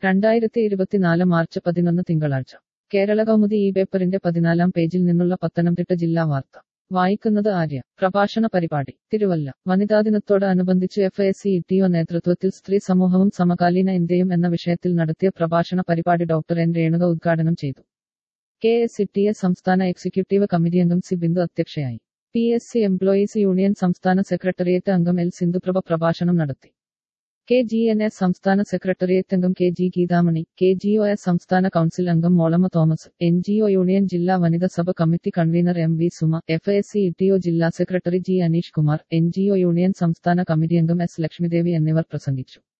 രണ്ടായിരത്തി ഇരുപത്തിനാല് മാർച്ച് പതിനൊന്ന് തിങ്കളാഴ്ച കേരള കൗമുദി ഈ പേപ്പറിന്റെ പതിനാലാം പേജിൽ നിന്നുള്ള പത്തനംതിട്ട ജില്ലാ വാർത്ത വായിക്കുന്നത് ആര്യ പ്രഭാഷണ പരിപാടി തിരുവല്ല വനിതാ ദിനത്തോട് അനുബന്ധിച്ച് എഫ് എസ് സി ടിഒ നേതൃത്വത്തിൽ സ്ത്രീ സമൂഹവും സമകാലീന ഇന്ത്യയും എന്ന വിഷയത്തിൽ നടത്തിയ പ്രഭാഷണ പരിപാടി ഡോക്ടർ എൻ രേണുക ഉദ്ഘാടനം ചെയ്തു K S C T S സംസ്ഥാന എക്സിക്യൂട്ടീവ് കമ്മിറ്റി അംഗം സി ബിന്ദു അധ്യക്ഷയായി P S C employees union സംസ്ഥാന സെക്രട്ടേറിയറ്റ് അംഗം എൽ സിന്ധുപ്രഭ പ്രഭാഷണം നടത്തി കെ ജി എൻ എസ് സംസ്ഥാന സെക്രട്ടേറിയറ്റ് അംഗം K G Geethamani K G O S സംസ്ഥാന കൗൺസിൽ അംഗം Molamma Thomas N G O union ജില്ലാ വനിതാ സഭ committee convener M V Suma F S C T O ജില്ലാ secretary G Aneesh Kumar N G O union സംസ്ഥാന committee അംഗം എസ് ലക്ഷ്മിദേവി എന്നിവർ പ്രസംഗിച്ചു